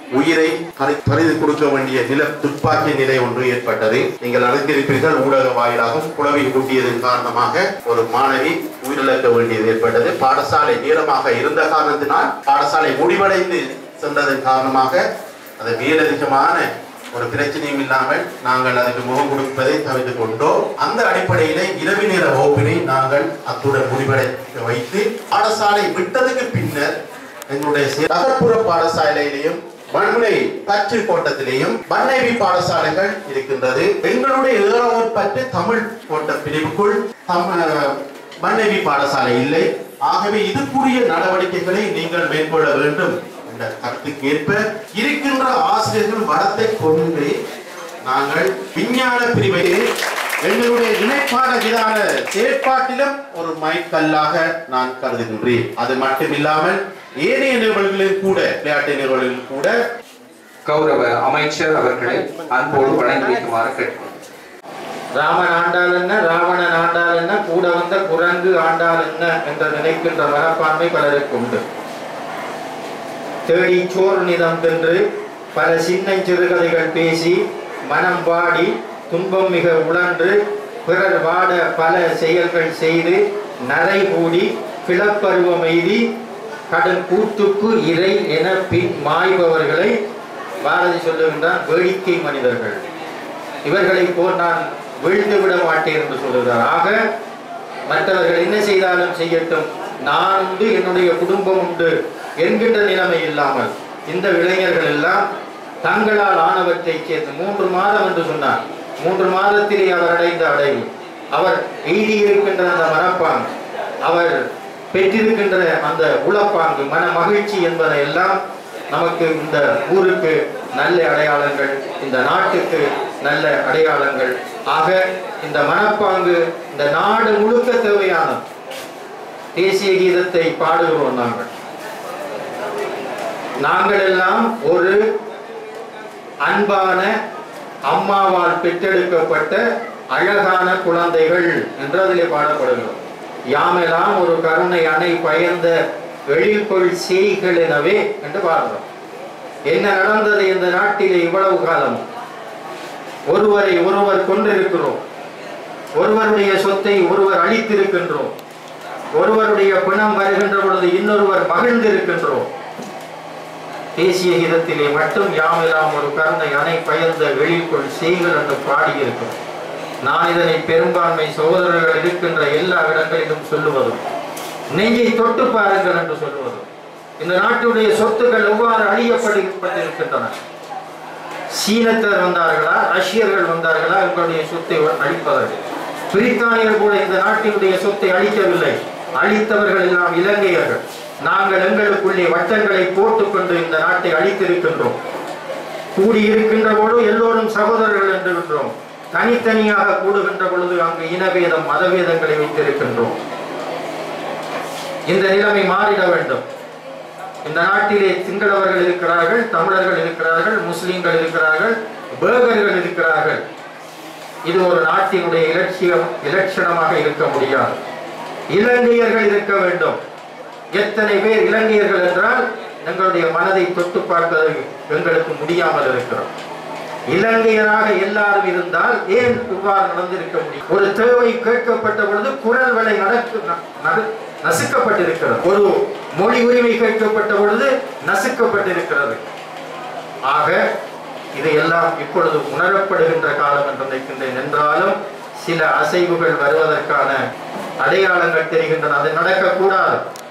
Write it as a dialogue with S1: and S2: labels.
S1: உயிரை பறி- பறிது கொடுக்க வேண்டிய நில துப்பாக்கி நிலை ஒன்று ஏற்பட்டது நீங்கள் அறிந்திருப்பீர்கள் ஊடக வாயிலாகவும் குளவி கூட்டியதன் காரணமாக ஒரு மாணவி உயிரிழக்க வேண்டியது ஏற்பட்டது பாடசாலை நீளமாக இருந்த காரணத்தினால் பாடசாலை முடிவடைந்து சென்றதன் காரணமாக அது மேலதிகமான ஒரு பிரச்சனையும் இல்லாமல் நாங்கள் அதுக்கு முகம் கொடுப்பதை தவிர்த்து கொண்டோம் அந்த அடிப்படையிலே இரவு நேர வகுப்பினை நாங்கள் அத்துடன் முடிவடைக்க வைத்து பாடசாலை விட்டதுக்கு பின்னர் எங்களுடைய சி- நகர்ப்புற பாடசாலையிலையும் மண்முனை பற்று கோட்டத்திலேயும் மண்ணைவி பாடசாலைகள் இருக்கின்றது எங்களுடைய ஏழாவது பற்று தமிழ் கோட்ட பிரிவுக்குள் தம் மண்ணைவி பாடசாலை இல்லை ஆகவே இதுக்குரிய நடவடிக்கைகளை நீங்கள் மேற்கொள்ள வேண்டும் என்ற கருத்துக்கு ஏற்ப இருக்கின்ற ஆசிரியர்கள் வரத்தை கொண்டு நாங்கள் விஞ்ஞான பிரிவையே எங்களுடைய இணைப்பான விதான செயற்பாட்டிலும் ஒரு மைக்கல்லாக நான் கருதுகின்றேன் அது மட்டுமில்லாமல் ஏனைய நிகழ்வுகளில் கூட விளையாட்டு நிகழ்வுகளில் கூட
S2: கௌரவ அமைச்சர் அவர்களை அன்போடு வழங்கி வைக்குமாறு கேட்கிறோம்
S3: ராமன் ஆண்டால் என்ன ராவணன் ஆண்டால் என்ன கூட வந்த குரங்கு ஆண்டால் என்ன என்று நினைக்கின்ற மனப்பான்மை பலருக்கு உண்டு தேடி சோறு நிதம் தின்று பல சின்ன சிறுகதைகள் பேசி மனம் வாடி துன்பம் மிக உழன்று பிறர் வாட பல செயல்கள் செய்து நரை கூடி கிளப்பருவம் எய்தி கடும் கூத்துக்கு இறை என பின் மாய்பவர்களை பாரதி சொல்லுகின்றான் வேடிக்கை மனிதர்கள் இவர்களை போல் நான் வீழ்ந்து விட மாட்டேன் என்று சொல்லுகிறார் ஆக மற்றவர்கள் என்ன செய்தாலும் செய்யட்டும் நான் உண்டு என்னுடைய குடும்பம் உண்டு என்கின்ற நிலைமை இல்லாமல் இந்த இளைஞர்கள் எல்லாம் தங்களால் ஆனவற்றை சேர்த்து மூன்று மாதம் என்று சொன்னார் மூன்று மாதத்திலே அவர் அடைந்த அடைவு அவர் எய்தி இருக்கின்ற அந்த மனப்பாங்கு அவர் பெற்றிருக்கின்ற அந்த உளப்பாங்கு மன மகிழ்ச்சி என்பதை எல்லாம் நமக்கு இந்த ஊருக்கு நல்ல அடையாளங்கள் இந்த நாட்டுக்கு நல்ல அடையாளங்கள் ஆக இந்த மனப்பாங்கு இந்த நாடு முழுக்க தேவையான தேசிய கீதத்தை பாடுகிறோம் நாங்கள் நாங்கள் எல்லாம் ஒரு அன்பான அம்மாவால் பெற்றெடுக்கப்பட்ட அழகான குழந்தைகள் என்று அதிலே பாடப்படுகிறோம் யாமெல்லாம் ஒரு கருணை அணை பயந்த எழில்கொள் செய்கள் எனவே என்று பாடுறோம் என்ன நடந்தது இந்த நாட்டிலே இவ்வளவு காலம் ஒருவரை ஒருவர் கொண்டிருக்கிறோம் ஒருவருடைய சொத்தை ஒருவர் அளித்திருக்கின்றோம் ஒருவருடைய பிணம் வருகின்ற பொழுது இன்னொருவர் மகிழ்ந்திருக்கின்றோம் தேசிய கீதத்திலே மட்டும் யாமெல்லாம் ஒரு கருணை அணை பயந்த வெளிக்குள் செய்கள் என்று பாடியிருக்கிறோம் நான் இதனை பெரும்பான்மை சகோதரர்கள் இருக்கின்ற எல்லா இடங்களிலும் சொல்லுவதும் நெஞ்சை தொட்டு பாருங்கள் என்று சொல்லுவதும் இந்த நாட்டுடைய சொத்துக்கள் எவ்வாறு அழியப்பட்டிருக்கின்றன சீனத்தர் வந்தார்களா ரஷ்யர்கள் வந்தார்களா எங்களுடைய சொத்தை அழிப்பதற்கு பிரித்தானியர் கூட இந்த நாட்டினுடைய சொத்தை அழிக்கவில்லை அழித்தவர்கள் எல்லாம் இலங்கையர்கள் நாங்கள் எங்களுக்குள்ளே வட்டங்களை போட்டுக்கொண்டு இந்த நாட்டை அழித்திருக்கின்றோம் கூடியிருக்கின்ற பொழுது எல்லோரும் சகோதரர்கள் என்றிருக்கிறோம் தனித்தனியாக கூடுகின்ற பொழுது அங்கு இனவேதம் மதவேதங்களை வைத்திருக்கின்றோம் இந்த நிலைமை மாறிட வேண்டும் இந்த நாட்டிலே சிங்களவர்கள் இருக்கிறார்கள் தமிழர்கள் இருக்கிறார்கள் முஸ்லிம்கள் இருக்கிறார்கள் பேகர்கள் இருக்கிறார்கள் இது ஒரு நாட்டினுடைய இலட்சியம் இலட்சணமாக இருக்க முடியாது இலங்கையர்கள் இருக்க வேண்டும் எத்தனை பேர் இலங்கையர்கள் என்றால் எங்களுடைய மனதை தொட்டு பார்ப்பது எங்களுக்கு முடியாமல் இருக்கிறோம் இலங்கையராக எல்லாரும் இருந்தால் ஏன் இவ்வாறு நடந்திருக்க முடியும் ஒரு தேவை கேட்கப்பட்ட பொழுது குரல் வலை நடக்கு ந- நடு- நசுக்கப்பட்டிருக்கிறது ஒரு மொழி உரிமை கேட்கப்பட்ட பொழுது நசுக்கப்பட்டிருக்கிறது ஆக இதையெல்லாம் இப்பொழுது உணரப்படுகின்ற காலம் என்று நினைக்கின்றேன் என்றாலும் சில அசைவுகள் வருவதற்கான அடையாளங்கள் தெரிகின்றன அது நடக்கக்கூடாது